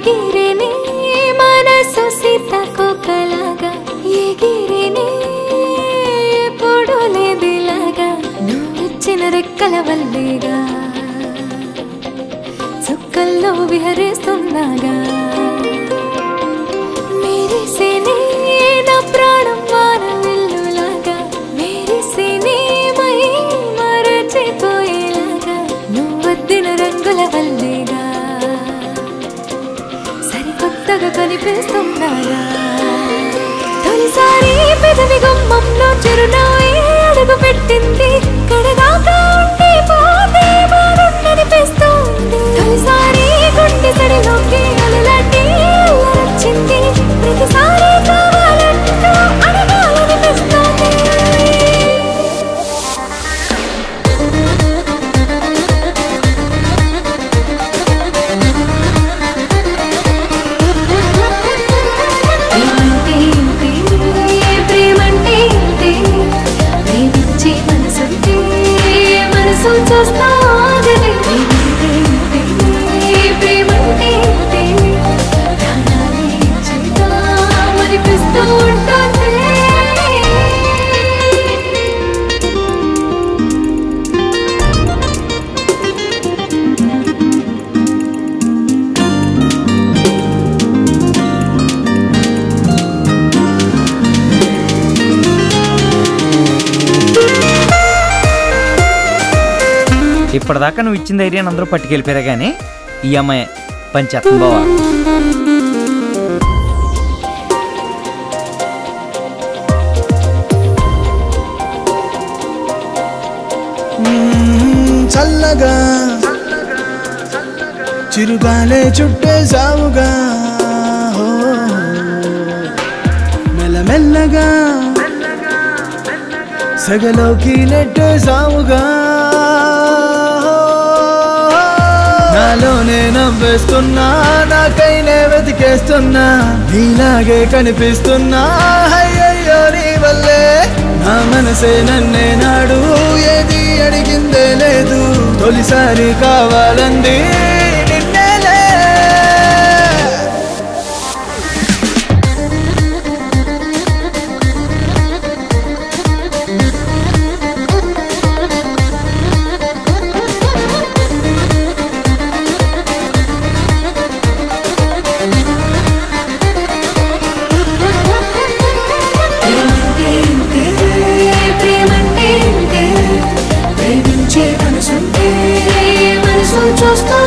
ఎగిరిని మనసు సీతకొకలాగా ఎగిరిని ఎప్పుడు లేదిలాగా నువ్విచ్చిన రెక్కల వల్లేగా చుక్కల్లో విహరిస్తున్నాగా మెరిసేనే నా ప్రాణం మారవిల్లులాగా మెరిసేనే మై మరచిపోయేలాగా నువ్వద్దిన రంగుల వల్లేగా సరికొత్తగా కనిపిస్తున్నాగా తొలిసారి పెదవి గుమ్మంలో చిరునవ్వే అడుగు పెట్టింది కడదాకా ఉండి పోతే బాగుండనిపిస్తోంది తొలిసారి గుండె సడిలోకి అలలాంటి వచ్చింది ప్రతిసారి కావాలంటూ అడగాలనిపిస్తోంది ప్రేమంటే ఏంటి? ప్రేమంటే ఏంటి? ప్రేమించే మనసుంటే మనసు చూస్తా ఆగదే. ప్రేమంటే ఏంటి? ప్రేమంటే ఏంటి? ప్రాణాలే ఇచ్చేద్దామనిపిస్తూ ఉంటుంది. ఇప్పటిదాకా నువ్వు ఇచ్చిన ధైర్యాన్ని అందరూ పట్టుకెళ్ళిపోయారా కానీ ఈ అమ్మాయి పంచేత్తం బావా చల్లగా చిరుగాలే చుట్టేసావుగా హో. మెల్లమెల్లగా సగలోకి నెట్టేసావుగా హో. నాలోనే నవ్వేస్తున్నా నాకైనే వెతికేస్తున్నా నీలాగే కనిపిస్తున్నా అయ్యయ్యో నీ వల్లే నా మనసే నన్నే నాడు ఏది అడిగిందే లేదు తొలిసారి కావాలంది నిన్నేలే ప్రేమంటే ఏంటి? ప్రేమంటే ఏంటి? ప్రేమించే మనసుంటే మనసు చూస్తూ